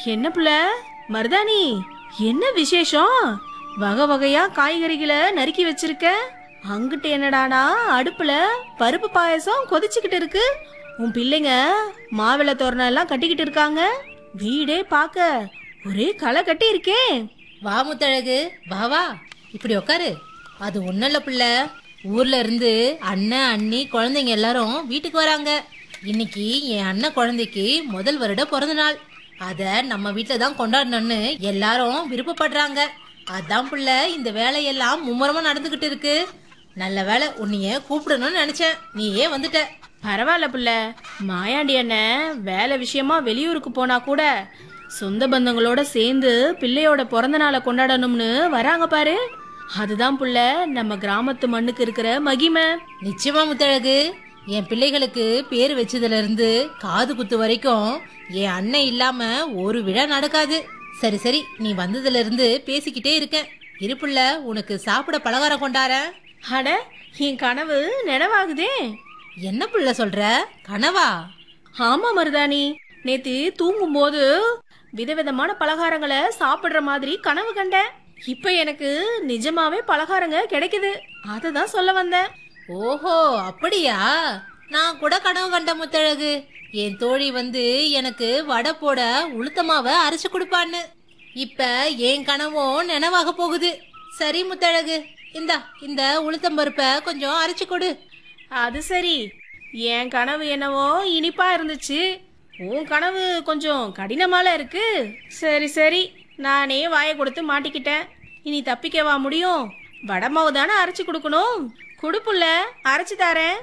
என்ன புள்ள மருதாணி என்ன விசேஷம் வகை வகையா காய்கறிகளை நறுக்கி வச்சிருக்க அங்கிட்டு என்னடானா அடுப்புல பருப்பு பாயசம் கொதிச்சுக்கிட்டு இருக்கு உன் பிள்ளைங்க மாவிளை தோரணம் எல்லாம் கட்டிக்கிட்டு இருக்காங்க வீடே பார்க்க ஒரே களை கட்டி இருக்கே வா முத்தழகு வா வா இப்படி உக்காரு அது ஒண்ணும் இல்ல பிள்ளை ஊர்ல இருந்து அண்ணன் அண்ணி குழந்தைங்க எல்லாரும் வீட்டுக்கு வராங்க இன்னைக்கு என் அண்ணன் குழந்தைக்கு முதல் வருட பிறந்த நாள் அத நம்ம வீட்டில் தான் கொண்டாடணும்னு எல்லாரும் விருப்பப்படுறாங்க அதான் பிள்ளை இந்த வேலையெல்லாம் மும்முரமா நடந்துகிட்டு இருக்கு நல்ல வேலை உன்னைய கூப்பிடணும்னு நினைச்சேன் நீயே வந்துட்ட பரவாயில்ல புள்ள மாயாண்டி அண்ணன் வேலை விஷயமா வெளியூருக்கு போனா கூட சொந்த பந்தங்களோட சேர்ந்து பிள்ளையோட பிறந்த நாளை கொண்டாடணும்னு வராங்க பாரு அதுதான் புள்ள நம்ம கிராமத்து மண்ணுக்கு இருக்கிற மகிமை நிச்சயமா முத்தழகு என் பிள்ளைகளுக்கு பேர் வச்சதுல இருந்து காது குத்து வரைக்கும் என் அண்ணன் இல்லாம ஒரு விழா நடக்காது சரி சரி நீ வந்ததுல இருந்து பேசிக்கிட்டே இருக்கேன் இருப்புள்ள உனக்கு சாப்பிட பலகாரம் கொண்டாரேன் அட என் கனவு நினைவாகுதே என்ன புள்ள சொல்ற கனவா ஆமா மருதாணி நேத்து தூங்கும்போது விதவிதமான பலகாரங்களை சாப்பிடுற மாதிரி கனவு கண்டேன் இப்ப எனக்கு நிஜமாவே பலகாரங்க கிடைக்குது அதை தான் சொல்ல வந்தேன் ஓஹோ அப்படியா நான் கூட கனவு கண்ட முத்தழகு என் தோழி வந்து எனக்கு வடை போட உளுத்தமாவை அரைச்சு கொடுப்பான்னு இப்ப என் கனவும் நினைவாக போகுது சரி முத்தழகு இந்தா இந்த உளுத்தம்பருப்பை கொஞ்சம் அரைச்சு கொடு அது சரி என் கனவு என்னவோ இனிப்பா இருந்துச்சு உன் கனவு கொஞ்சம் கடினமால இருக்கு சரி சரி நானே வாயை கொடுத்து மாட்டிக்கிட்டேன் இனி தப்பிக்கவா முடியும் வடமாவு தானே அரைச்சு கொடுக்கணும் குடுப்புல அரைச்சு தரேன்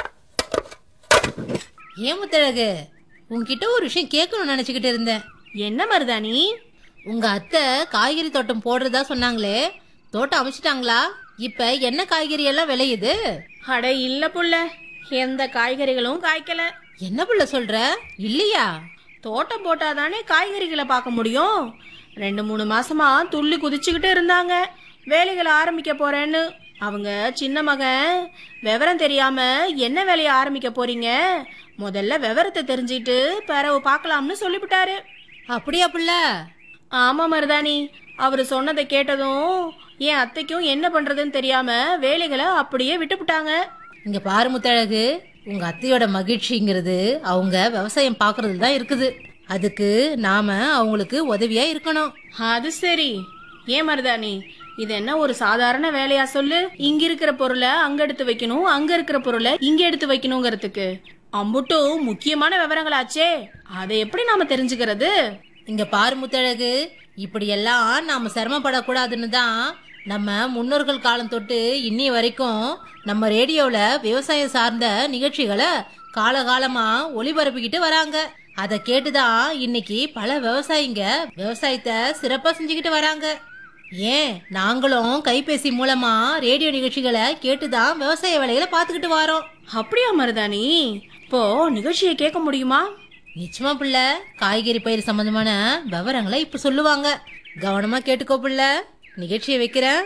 ஏன் முத்தழகு உன்கிட்ட ஒரு விஷயம் கேட்கணும்னு நினைச்சுக்கிட்டு இருந்தேன் என்ன மருதாணி உங்க அத்தை காய்கறி தோட்டம் போடுறதா சொன்னாங்களே தோட்டம் அமைச்சிட்டாங்களா இப்ப என்ன காய்கறி எல்லாம் விளையுது அட இல்ல புள்ள எந்த காய்கறிகளும் காய்க்கல என்ன புள்ள சொல்ற இல்லையா தோட்டம் போட்டாதானே காய்கறிகளை பார்க்க முடியும் ரெண்டு மூணு மாசமா துள்ளி குதிச்சுக்கிட்டு இருந்தாங்க வேலைகளை ஆரம்பிக்க போறேன்னு அவங்க சின்ன மகன் விவரம் தெரியாம என்ன வேலையை ஆரம்பிக்க போறீங்க முதல்ல விவரத்தை தெரிஞ்சுட்டு பிறவு பார்க்கலாம்னு சொல்லிவிட்டாரு அப்படியா புள்ள ஆமா மருதாணி அவர் சொன்னதை கேட்டதும் என் அத்தைக்கும் என்ன பண்றதுன்னு தெரியாம வேலைகளை அப்படியே விட்டுப்புட்டாங்க இங்க பாரு முத்தழகு உங்க அத்தையோட மகிழ்ச்சிங்கிறது அவங்க விவசாயம் பாக்குறதுல தான் இருக்குது அதுக்கு நாம அவங்களுக்கு உதவியா இருக்கணும் அது சரி ஏன் மருதாணி இது என்ன ஒரு சாதாரண வேலையா சொல்லு இங்க இருக்கிற பொருளை அங்க எடுத்து வைக்கணும் அங்க இருக்கிற பொருளை இங்க எடுத்து வைக்கணுங்கிறதுக்கு அம்புட்டும் முக்கியமான விவரங்களாச்சே அதை எப்படி நாம தெரிஞ்சுக்கிறது இங்க பாரு முத்தழகு இப்படியெல்லாம் நாம சிரமப்படக்கூடாதுன்னு தான் நம்ம முன்னோர்கள் காலம் தொட்டு இன்னி வரைக்கும் நம்ம ரேடியோல விவசாயம் சார்ந்த நிகழ்ச்சிகளை காலகாலமா ஒளிபரப்பிக்கிட்டு வராங்க அதை கேட்டுதான் இன்னைக்கு பல விவசாயிங்க விவசாயத்தை சிறப்பா செஞ்சுக்கிட்டு வராங்க ஏன் நாங்களும் கைபேசி மூலமா ரேடியோ நிகழ்ச்சிகளை கேட்டுதான் விவசாய வேலைகளை பார்த்துக்கிட்டு வரோம் அப்படியா மருதாணி இப்போ நிகழ்ச்சியை கேட்க முடியுமா நிச்சயமா பிள்ளை காய்கறி பயிர் சம்பந்தமான விவரங்களை இப்ப சொல்லுவாங்க கவனமா கேட்டுக்கோ பிள்ளை நிகழ்ச்சியை வைக்கிறேன்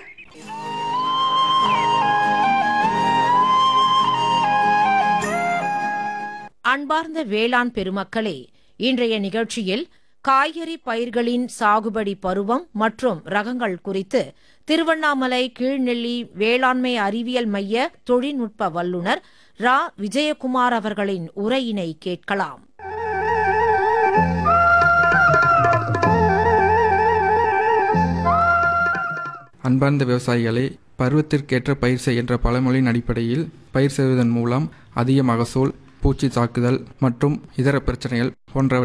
அன்பார்ந்த வேளாண் பெருமக்களே இன்றைய நிகழ்ச்சியில் காய்கறி பயிர்களின் சாகுபடி பருவம் மற்றும் ரகங்கள் குறித்து திருவண்ணாமலை கீழ்நெல்லி வேளாண்மை அறிவியல் மைய தொழில்நுட்ப வல்லுநர் ரா விஜயகுமார் அவர்களின் உரையினை கேட்கலாம் அன்பார்ந்த விவசாயிகளே பருவத்திற்கேற்ற பயிர் செய் என்ற பழமொழியின் அடிப்படையில் பயிர் செய்வதன் மூலம் அதிக மகசூல் பூச்சி தாக்குதல் மற்றும் இதர பிரச்சனைகள் போன்றவற்றை